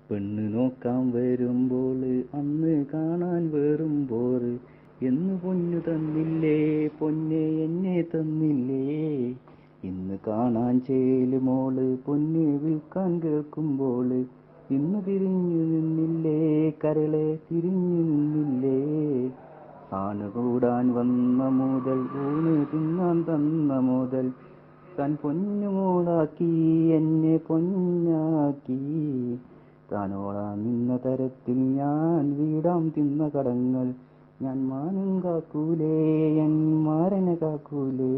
പെണ്ണ് നോക്കാൻ വരുമ്പോൾ അന്ന് കാണാൻ വേറുമ്പോൾ എന്ന് പൊന്നു തന്നില്ലേ പൊന്നെ എന്നെ തന്നില്ലേ ഇന്ന് കാണാൻ ചേല് മോള് പൊന്ന് വിൽക്കാൻ കേൾക്കുമ്പോൾ ഇന്ന് തിരിഞ്ഞു നിന്നില്ലേ കരളെ തിരിഞ്ഞു നിന്നില്ലേ ആണ് കൂടാൻ വന്ന മുതൽ ഊണ് തിന്നാൻ തന്ന മുതൽ താൻ പൊന്നുമോളാക്കി എന്നെ പൊന്നാക്കി താനോളാ നിന്ന തരത്തിൽ ഞാൻ വീടാം തിന്ന കടങ്ങൾ ഞാൻ മാനം കാക്കൂലേ എൻ മാരനെ കാക്കൂലേ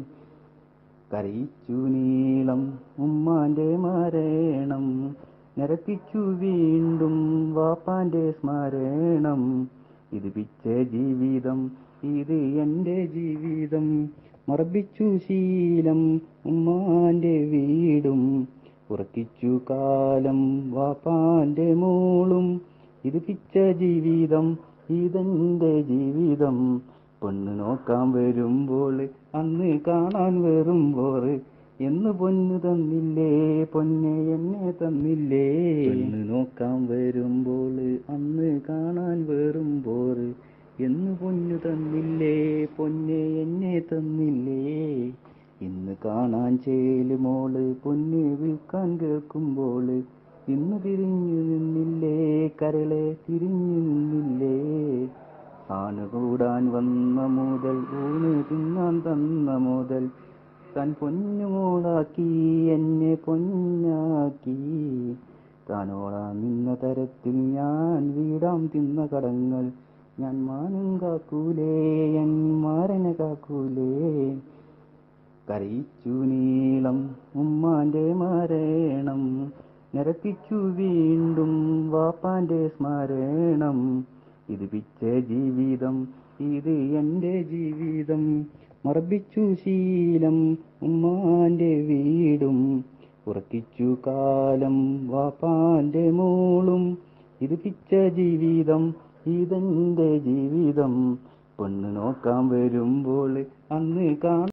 കരയിച്ചു നീളം ഉമ്മാന്റെ മരണം നിരപ്പിച്ചു വീണ്ടും വാപ്പാന്റെ സ്മരണം ഇത് പിച്ച ജീവിതം ഇത് എന്റെ ജീവിതം മറപ്പിച്ചു ശീലം ഉമ്മാന്റെ വീടും ഉറക്കിച്ചു കാലം വാപ്പാന്റെ മോളും ഇത് പിച്ച ജീവിതം ഇതെന്റെ ജീവിതം പെണ്ണ് നോക്കാൻ വരുമ്പോൾ അന്ന് കാണാൻ വരുമ്പോൾ എന്ന് പൊന്നു തന്നില്ലേ പൊന്നെ എന്നെ തന്നില്ലേ പെണ്ണ് നോക്കാൻ വരുമ്പോൾ അന്ന് കാണാൻ വരുമ്പോൾ എന്ന് പൊന്നു തന്നില്ലേ പൊന്നെ എന്നെ തന്നില്ലേ ഇന്ന് കാണാൻ ചേല് മോള് പൊന്ന് വിൽക്കാൻ കേൾക്കുമ്പോൾ ഇന്ന് തിരിഞ്ഞു നിന്നില്ലേ കരളെ തിരിഞ്ഞു നിന്നില്ലേ ആണ് കൂടാൻ വന്ന മുതൽ ഊണ് തിന്നാൻ തന്ന മുതൽ താൻ പൊന്നുമോളാക്കി എന്നെ പൊന്നാക്കി താനോളാ നിന്ന തരത്തിൽ ഞാൻ വീടാം തിന്ന കടങ്ങൾ ഞാൻ മാനം കാക്കൂലേ എൻ മാരനെ കാക്കൂലേ കരയിച്ചു നീളം ഉമ്മാന്റെ മരണം നിരപ്പിച്ചു വീണ്ടും വാപ്പാന്റെ സ്മരണം ഇത് പിച്ച ജീവിതം ഇത് എന്റെ ജീവിതം മറപ്പിച്ചു ശീലം ഉമ്മാന്റെ വീടും ഉറക്കിച്ചു കാലം വാപ്പാന്റെ മോളും ഇത് പിച്ച ജീവിതം ഇതെന്റെ ജീവിതം പെണ്ണ് നോക്കാൻ വരുമ്പോൾ അന്ന് കാണാൻ